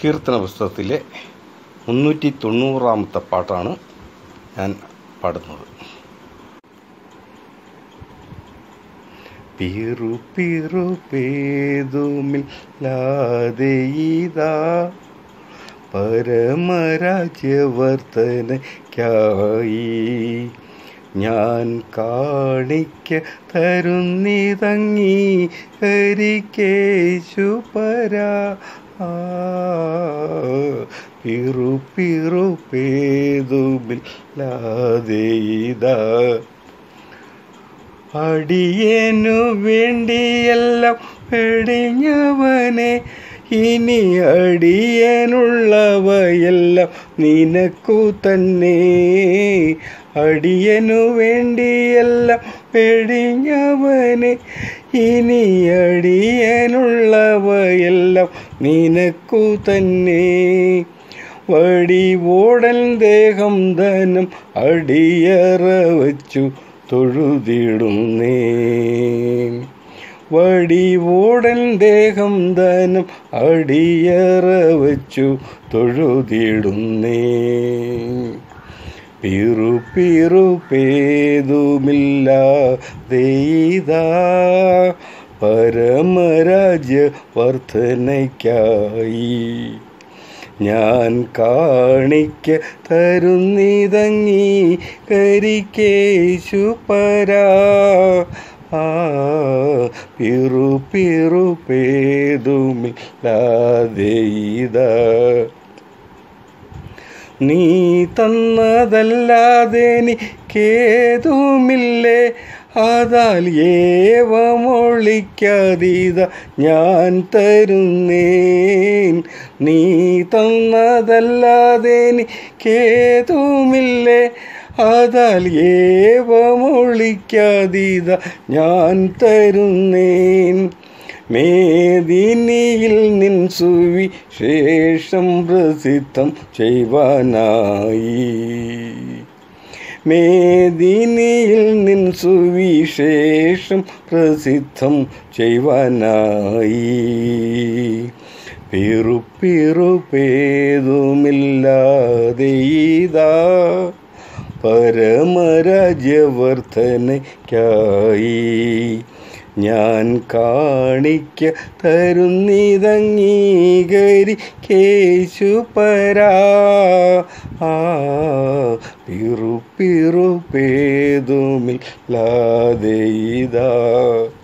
കീർത്തന പുസ്തകത്തിലെ മുന്നൂറ്റി തൊണ്ണൂറാമത്തെ പാട്ടാണ് ഞാൻ പാടുന്നത് പിറു പിറു പേതുമില്ലാതെയ്താ പരമരാജ്യവർത്തനയ്ക്കായി ഞാൻ കാണിക്ക തരുന്നിതങ്ങി കരിക്കേശു പരാ പിറു പിറു പേതുമില്ലാതെയ്താ അടിയനു വേണ്ടിയെല്ലാം വെടിഞ്ഞവനെ ഇനി അടിയനുള്ളവയെല്ലാം നിനക്കു തന്നെ അടിയനു വേണ്ടിയെല്ലാം വെടിഞ്ഞവനെ ഇനി അടിയനുള്ളവയെല്ലാം നിനക്കു തന്നെ വടിവോടൽ ദേഹം ധനം അടിയറ വച്ചു തൊഴുതിടുന്നേ വടിവോടൽ ദേഹം ധനം അടിയറ വച്ചു തൊഴുതിടുന്നേ പിറു പിറു പേതുമില്ല ദൈതാ പരമരാജ്യ വർധനയ്ക്കായി ഞാൻ കാണിക്ക തരുന്നിതങ്ങി കരിക്കേശു പരാ ആ പിറു പിറു പേതുമില്ലാതെയ്താ നീ തന്നതല്ലാതെ കേതുമില്ലേ അതാൽ ഏവമൊളിക്കാതീത ഞാൻ തരുന്നേൻ നീ തന്നതല്ലാതെ കേതുമില്ലേ അതാൽ ഏവമൊളിക്കാതീത ഞാൻ തരുന്നേൻ മേദിനിയിൽ നിൻ സുവിശേഷം പ്രസിദ്ധം ചെയ്യുവാനായി മേദിനിയിൽ നിൻ സുവിശേഷം പ്രസിദ്ധം ചെയ്യുവാനായി പിറു പിറു പേതുമില്ലാതെയ്താ പരമരാജ്യവർദ്ധനയ്ക്കായി ഞാൻ കാണിക്ക തരുന്നിതങ്ങീകരി കേശു പരാ ആ പിറു പിറു പേതുമില്ലാതെയ്താ